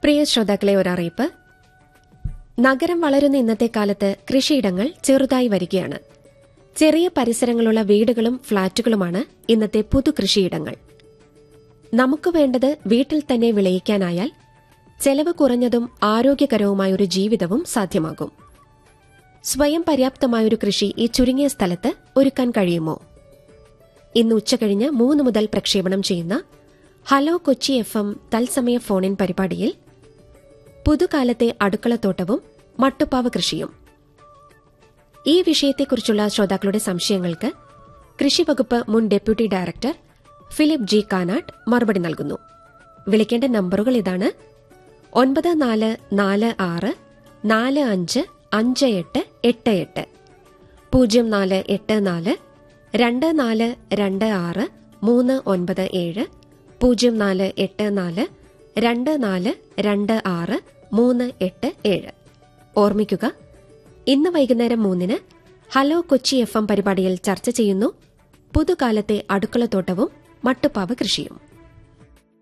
പ്രിയ ശ്രോതാക്കളെ ഒരറിയിപ്പ് നഗരം വളരുന്ന ഇന്നത്തെ കാലത്ത് കൃഷിയിടങ്ങൾ ചെറുതായി വരികയാണ് ചെറിയ പരിസരങ്ങളുള്ള വീടുകളും ഫ്ളാറ്റുകളുമാണ് ഇന്നത്തെ പുതു കൃഷിയിടങ്ങൾ നമുക്ക് വേണ്ടത് വീട്ടിൽ തന്നെ വിളയിക്കാനായാൽ ചെലവ് കുറഞ്ഞതും ആരോഗ്യകരവുമായൊരു ജീവിതവും സാധ്യമാകും സ്വയം പര്യാപ്തമായൊരു കൃഷി ഈ ചുരുങ്ങിയ സ്ഥലത്ത് ഒരുക്കാൻ കഴിയുമോ ഇന്ന് ഉച്ചകഴിഞ്ഞ് മൂന്ന് മുതൽ പ്രക്ഷേപണം ചെയ്യുന്ന ഹലോ കൊച്ചി എഫ് എം തത്സമയ ഫോണിൻ പരിപാടിയിൽ പുതുകാലത്തെ അടുക്കളത്തോട്ടവും മട്ടുപ്പാവ് കൃഷിയും ഈ വിഷയത്തെക്കുറിച്ചുള്ള ശ്രോതാക്കളുടെ സംശയങ്ങൾക്ക് കൃഷിവകുപ്പ് മുൻ deputy director Philip G Kanattu മറുപടി നൽകുന്നു വിളിക്കേണ്ട നമ്പറുകൾ ഇതാണ് ഒൻപത് നാല് നാല് ആറ് നാല് അഞ്ച് അഞ്ച് എട്ട് എട്ട് എട്ട് പൂജ്യം നാല് എട്ട് നാല് രണ്ട് നാല് രണ്ട് ആറ് മൂന്ന് ഒൻപത് ഏഴ് പൂജ്യം നാല് എട്ട് നാല് രണ്ട് നാല് രണ്ട് ആറ് മൂന്ന് എട്ട് ഏഴ് ഓർമ്മിക്കുക ഇന്ന് വൈകുന്നേരം മൂന്നിന് ഹലോ കൊച്ചി എഫ് എം പരിപാടിയിൽ ചർച്ച ചെയ്യുന്നു പുതുകാലത്തെ അടുക്കളത്തോട്ടവും മട്ടുപ്പാവ് കൃഷിയും